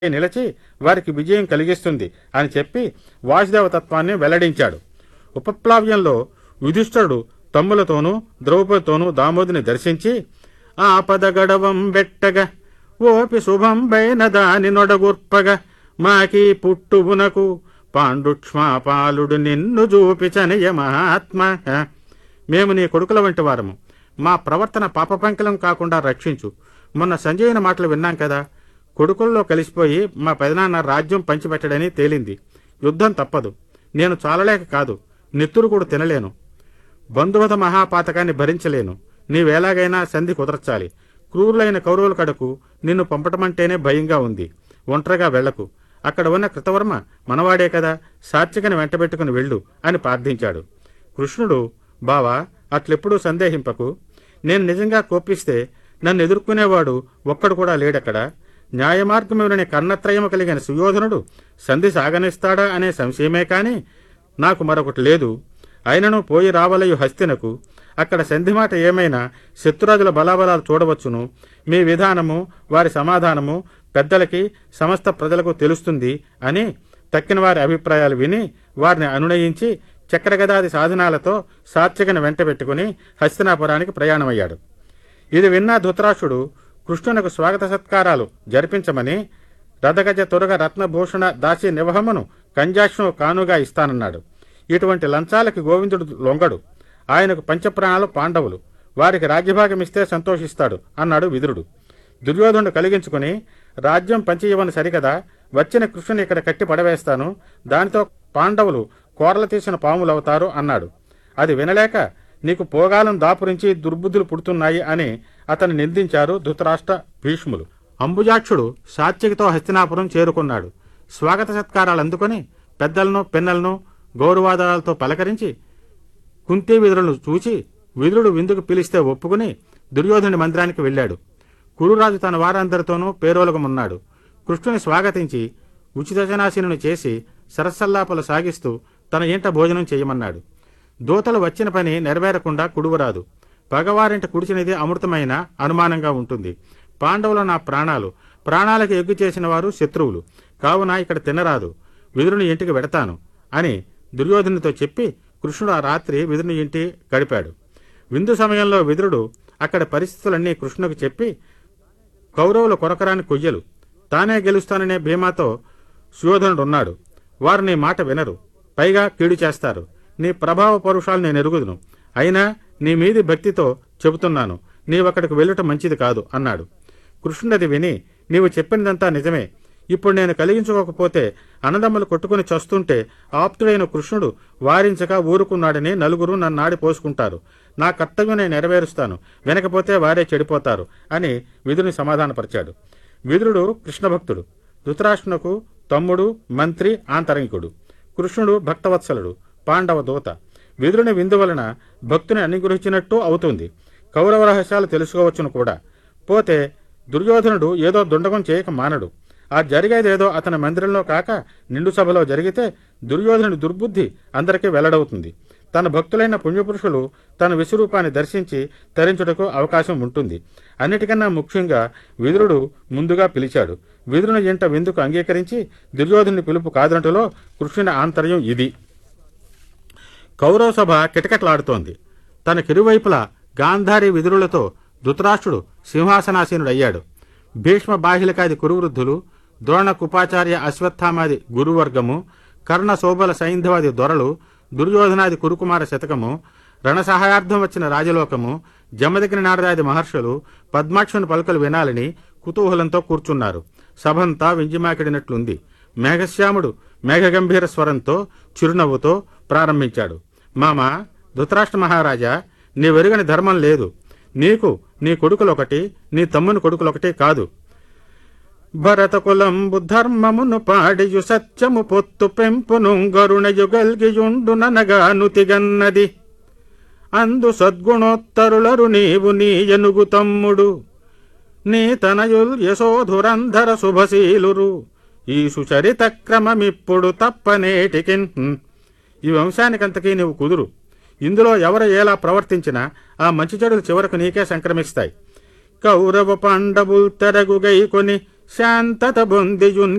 నిలిచి వారికి విజయం కలిగిస్తుంది అని చెప్పి వాసుదేవ తత్వాన్ని వెల్లడించాడు ఉపప్లావ్యంలో యుధిష్ఠుడు తమ్ములతోనూ ద్రౌపదితోనూ దామోదిని దర్శించి ఆపద గడవం బెట్టగా ఓపి శుభంబైన దాని నొడగుర్పగా మాకీ పుట్టువునకు పాండుక్ష్మాపాలుడు నిన్ను చూపిచనియ మహాత్మ మేము నీ కొడుకుల వంటి వారము మా ప్రవర్తన పాపపంకలం కాకుండా రక్షించు మొన్న సంజయుని మాటలు విన్నాం కదా కొడుకుల్లో కలిసిపోయి మా పెదనాన్న రాజ్యం పంచిపెట్టడని తేలింది యుద్ధం తప్పదు నేను చాలలేక కాదు నెత్తురు కూడా తినలేను బంధువత మహాపాతకాన్ని భరించలేను నీవేలాగైనా సంధి కుదర్చాలి క్రూరులైన కౌరవుల కడకు నిన్ను పంపటమంటేనే భయంగా ఉంది ఒంటరిగా వెళ్లకు అక్కడ ఉన్న కృతవర్మ మనవాడే కదా సాత్వికని వెంటబెట్టుకుని వెళ్ళు అని ప్రార్థించాడు కృష్ణుడు బావా అట్లెప్పుడూ సందేహింపకు నేను నిజంగా కోపిస్తే నన్ను ఎదుర్కొనేవాడు ఒక్కడు కూడా లేడక్కడ న్యాయమార్గములని కర్ణత్రయము కలిగిన సుయోధనుడు సంధి సాగనిస్తాడా అనే సంశయమే కాని నాకు మరొకటి లేదు అయినను పోయి రావలయు హస్తినకు అక్కడ సంధి మాట ఏమైనా శత్రురాజుల బలాబలాలు చూడవచ్చును మీ విధానము వారి సమాధానము పెద్దలకి సమస్త ప్రజలకు తెలుస్తుంది అని తక్కిన వారి అభిప్రాయాలు విని వారిని అనునయించి చక్రగదాది సాధనాలతో సాత్వికను వెంటబెట్టుకుని హస్తినాపురానికి ప్రయాణమయ్యాడు ఇది విన్న ధృతరాష్ట్రుడు కృష్ణునకు స్వాగత సత్కారాలు జరిపించమని రథగజ తురగ రత్నభూషణ దాసి నివహమును కంజాక్షను కానుగా ఇస్తానన్నాడు ఇటువంటి లంచాలకి గోవిందుడు లొంగడు ఆయనకు పంచప్రాణాలు పాండవులు వారికి రాజ్యభాగం ఇస్తే సంతోషిస్తాడు అన్నాడు విదురుడు దుర్యోధనుడు కలిగించుకుని రాజ్యం పంచియవని సరికదా వచ్చిన కృష్ణుని ఇక్కడ కట్టి పడవేస్తాను దానితో పాండవులు కోరలు తీసిన పాములవుతారు అన్నాడు అది వినలేక నీకు పోగాలం దాపురించి దుర్బుద్ధులు పుడుతున్నాయి అని అతను నిందించారు ధృతరాష్ట్ర భీష్ములు అంబుజాక్షుడు సాత్వికతో హస్తినాపురం చేరుకున్నాడు స్వాగత సత్కారాలు అందుకొని పెద్దలను పిన్నలను గౌరవాదాలతో పలకరించి కుంతి విదురులను చూచి విదురుడు విందుకు పిలిస్తే ఒప్పుకుని దుర్యోధనుడి మందిరానికి వెళ్ళాడు కురురాజు తన వారందరితోనూ పేరోలకమున్నాడు కృష్ణుని స్వాగతించి ఉచితజనాశీనుని చేసి సరసల్లాపలు సాగిస్తూ తన ఇంట భోజనం చేయమన్నాడు దూతలు వచ్చిన పని నెరవేరకుండా కుడువరాదు పగవారింట కుడిచినది అమృతమైన అనుమానంగా ఉంటుంది పాండవుల నా ప్రాణాలు ప్రాణాలకు ఎగ్గు చేసిన వారు శత్రువులు కావున ఇక్కడ తినరాదు విదురుని ఇంటికి వెడతాను అని దుర్యోధనునితో చెప్పి కృష్ణుడు ఆ రాత్రి విదురుని ఇంటి గడిపాడు విందు సమయంలో విదురుడు అక్కడ పరిస్థితులన్నీ కృష్ణుకు చెప్పి కౌరవుల కొరకరాని కొయ్యలు తానే గెలుస్తాననే భీమాతో సుయోధనుడు ఉన్నాడు వారు నీ మాట వినరు పైగా కీడు చేస్తారు నీ ప్రభావ పరుషాలు నేను ఎరుగుదును అయినా నీ మీది భక్తితో చెబుతున్నాను నీవక్కడికి వెళ్ళటం మంచిది కాదు అన్నాడు కృష్ణుడది విని నీవు చెప్పినదంతా నిజమే ఇప్పుడు నేను కలిగించుకోకపోతే అన్నదమ్ములు కొట్టుకుని చస్తుంటే ఆప్తుడైన కృష్ణుడు వారించక ఊరుకున్నాడని నలుగురు నన్నాడి పోసుకుంటారు నా కర్తవ్యం నేను నెరవేరుస్తాను వెనకపోతే వారే చెడిపోతారు అని విదురుని సమాధానపరిచాడు విదురుడు కృష్ణభక్తుడు ధృతరాష్ట్రునకు తమ్ముడు మంత్రి ఆంతరంగికుడు కృష్ణుడు భక్తవత్సలుడు పాండవ దూత విదురుని విందు వలన భక్తుని అనుగ్రహించినట్టు అవుతుంది కౌరవ రహస్యాలు తెలుసుకోవచ్చును కూడా పోతే దుర్యోధనుడు ఏదో దుండగం చేయక మానడు ఆ జరిగేదేదో అతని మందిరంలో కాక నిండు సభలో జరిగితే దుర్యోధనుడి దుర్బుద్ధి అందరికీ వెల్లడవుతుంది తన భక్తులైన పుణ్యపురుషులు తన విశ్వరూపాన్ని దర్శించి తరించుటకు అవకాశం ఉంటుంది అన్నిటికన్నా ముఖ్యంగా విదురుడు ముందుగా పిలిచాడు విదురుని ఇంట విందుకు అంగీకరించి దుర్యోధనుని పిలుపు కాదనటలో కృష్ణుని ఆంతర్యం ఇది కౌరవ సభ కిటకిటలాడుతోంది తన కిరువైపులా గాంధారి విదురులతో ధృతరాష్ట్రుడు సింహాసనాసీనుడయ్యాడు భీష్మ బాహిలకాది కురువృద్ధులు ద్రోణ కుపాచార్య అశ్వత్థామాది గురువర్గము కర్ణ శోభల సైంధవాది దొరలు దుర్యోధనాది కురుకుమార శతకము రణసహాయార్థం వచ్చిన రాజలోకము జమదగిన నారదాది మహర్షులు పద్మాక్షుని పలుకలు వినాలని కుతూహలంతో కూర్చున్నారు సభంతా వింజిమాకిడినట్లుంది మేఘశ్యాముడు మేఘగంభీర స్వరంతో చిరునవ్వుతో ప్రారంభించాడు మామ ధృతరాష్ట్ర మహారాజా నీ వెరుగని ధర్మం లేదు నీకు నీ కొడుకులొకటి నీ తమ్ముని కొడుకులొకటి కాదు భరత కులంబు ధర్మమును పాడియు సత్యము పొత్తు పెంపును గరుణయు గల్గియుండుననగా నుతిగన్నది అందు సద్గుణోత్తరులరు నీవు నీ ఎనుగు తమ్ముడు నీ తనయుల్ యశోధురంధర శుభశీలురు ఈ సుచరిత క్రమమిప్పుడు తప్పనేటికిన్ ఈ వంశానికంతకీ నీవు కుదురు ఇందులో ఎవరు ఎలా ప్రవర్తించినా ఆ మంచి చెడులు చివరకు నీకే సంక్రమిస్తాయి కౌరవ పాండవుల్ తెరగు గైకొని శాంతత బొందియున్